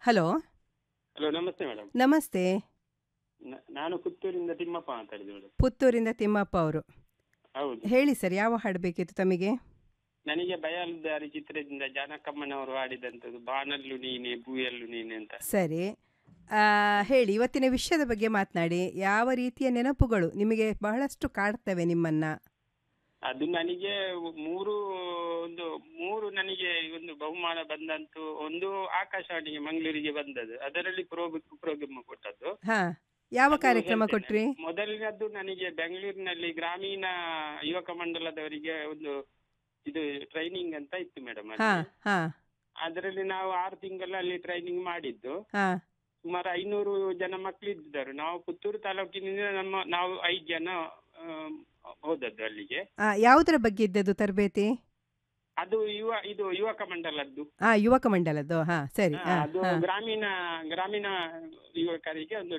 Hello hello ನಮಸ್ತೆ madam ನಮಸ್ತೆ ನಾನು ಪುತ್ತೂರಿಂದ ತಿಮ್ಮಪ್ಪ ಮಾತಾಡಿದೆ ಮೇಡಮ್ ಪುತ್ತೂರಿಂದ ತಿಮ್ಮಪ್ಪ ಅವರು ಹೌದು ಹೇಳಿ ಸರ್ ಯಾವ ಹಾಡು ಬೇಕಿತ್ತು ತಮಗೆ ನನಗೆ ಬಯಲುದಾರಿ ಚಿತ್ರದಿಂದ ಜಾನಕಮ್ಮನವರು ಹಾಡಿದಂಥದ್ದು ಬಾನಲ್ಲು ನೀನೆ ಬೂಯಲ್ಲು ನೀನೆ ಅಂತ ಸರಿ ಆ, ಹೇಳಿ ಇವತ್ತಿನ ವಿಷಯದ ಬಗ್ಗೆ ಮಾತನಾಡಿ ಯಾವ ರೀತಿಯ ನೆನಪುಗಳು ನಿಮಗೆ ಬಹಳಷ್ಟು ಕಾಡ್ತವೆ ನಿಮ್ಮನ್ನ ಅದು ನನಗೆ ಮೂರು ಒಂದು ಮೂರು ನನಗೆ ಒಂದು ಬಹುಮಾನ ಬಂದಂತು ಒಂದು ಆಕಾಶವಾಣಿಗೆ ಮಂಗಳೂರಿಗೆ ಬಂದದ್ದು ಅದರಲ್ಲಿ ಪ್ರೋ ಪ್ರೋಗ್ರಾಮ್ ಕೊಟ್ಟದ್ದು ಹಾ ಯಾವ ಅದು ಕಾರ್ಯಕ್ರಮ ಹೇಳ್ತೇನೆ. ಕೊಟ್ರಿ ಮೊದಲನೇದ್ದು ನನಗೆ ಬೆಂಗಳೂರಿನಲ್ಲಿ ಗ್ರಾಮೀಣ ಯುವಕ ಮಂಡಲದವರಿಗೆ ಒಂದು ಇದು ಟ್ರೈನಿಂಗ್ ಅಂತ ಇತ್ತು ಮೇಡಮ್ ಹಾ ಹಾ ಅದರಲ್ಲಿ ನಾವು ಆರು ತಿಂಗಳು ಅಲ್ಲಿ ಟ್ರೈನಿಂಗ್ ಮಾಡಿದ್ದು ಹಾ ಸುಮಾರು ಐನೂರು ಜನ ಮಕ್ಕಳಿದ್ದರು ನಾವು ಪುತ್ತೂರು ತಾಲೂಕಿನಿಂದ ನಮ್ಮ ನಾವು ಐದು ಜನ ಆಮ್, ಹೋದದ್ದು ಅಲ್ಲಿಗೆ ಆ, ಯಾವುದರ ಬಗ್ಗೆ ಇದ್ದದ್ದು ತರಬೇತಿ ಅದು ಯುವ ಇದು ಯುವಕ ಮಂಡಲದ್ದು ಆ ಯುವಕ ಮಂಡಲದ್ದು ಹಾ ಸರಿ ಹಾ, ಹಾ ಅದು ಹಾ ಗ್ರಾಮೀಣ ಗ್ರಾಮೀಣ ಯುವಕರಿಗೆ ಒಂದು